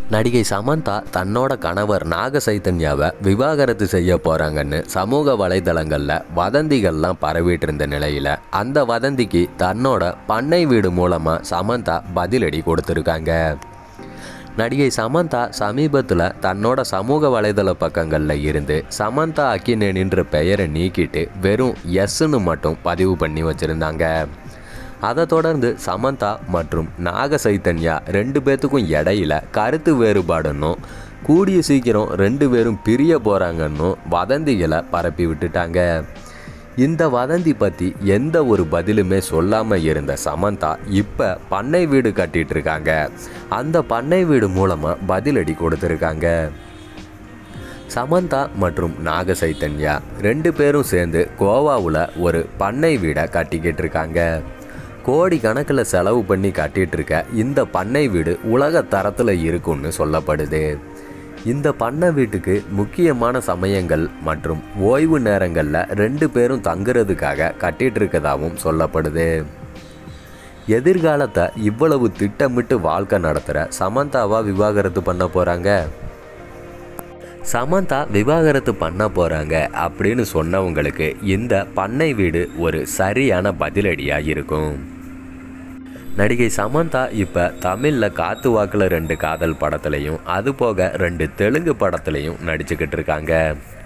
நடிகை சமந்தா தன்னோட கணவர் நாக சைத்தன்யாவை விவாகரத்து செய்ய போறாங்கன்னு சமூக வலைதளங்களில் வதந்திகள்லாம் பரவிட்டு இருந்த நிலையில் அந்த வதந்திக்கு தன்னோட பண்ணை வீடு மூலமாக சமந்தா பதிலடி கொடுத்துருக்காங்க நடிகை சமந்தா சமீபத்தில் தன்னோட சமூக வலைதள பக்கங்களில் இருந்து சமந்தா அக்கினேனின்ற பெயரை நீக்கிட்டு வெறும் எஸ்ன்னு மட்டும் பதிவு பண்ணி வச்சுருந்தாங்க அதை தொடர்ந்து சமந்தா மற்றும் நாக சைத்தன்யா ரெண்டு பேர்த்துக்கும் இடையில கருத்து வேறுபாடுன்னும் கூடிய சீக்கிரம் ரெண்டு பேரும் பிரிய போகிறாங்கன்னும் வதந்திகளை பரப்பி விட்டுட்டாங்க இந்த வதந்தி பற்றி எந்த ஒரு பதிலுமே சொல்லாமல் இருந்த சமந்தா இப்போ பண்ணை வீடு கட்டிட்டு இருக்காங்க அந்த பண்ணை வீடு மூலமாக பதிலடி கொடுத்துருக்காங்க சமந்தா மற்றும் நாக சைத்தன்யா ரெண்டு பேரும் சேர்ந்து கோவாவில் ஒரு பண்ணை வீடை கட்டிக்கிட்டு இருக்காங்க கோடி கணக்கில் செலவு பண்ணி கட்டிட்டு இருக்க இந்த பண்ணை வீடு உலக தரத்தில் இருக்கும்னு சொல்லப்படுது இந்த பண்ணை வீட்டுக்கு முக்கியமான சமயங்கள் மற்றும் ஓய்வு நேரங்களில் ரெண்டு பேரும் தங்குறதுக்காக கட்டிட்டு இருக்கதாகவும் சொல்லப்படுது எதிர்காலத்தை இவ்வளவு திட்டமிட்டு வாழ்க்கை நடத்துகிற சமந்தாவா விவாகரத்து பண்ண போகிறாங்க சமந்தா விவாகரத்து பண்ண போகிறாங்க அப்படின்னு சொன்னவங்களுக்கு இந்த பண்ணை வீடு ஒரு சரியான பதிலடியாக இருக்கும் நடிகை சமந்தா இப்போ தமிழில் காத்து வாக்கில் ரெண்டு காதல் படத்துலையும் அது போக ரெண்டு தெலுங்கு படத்துலையும் நடிச்சுக்கிட்டு இருக்காங்க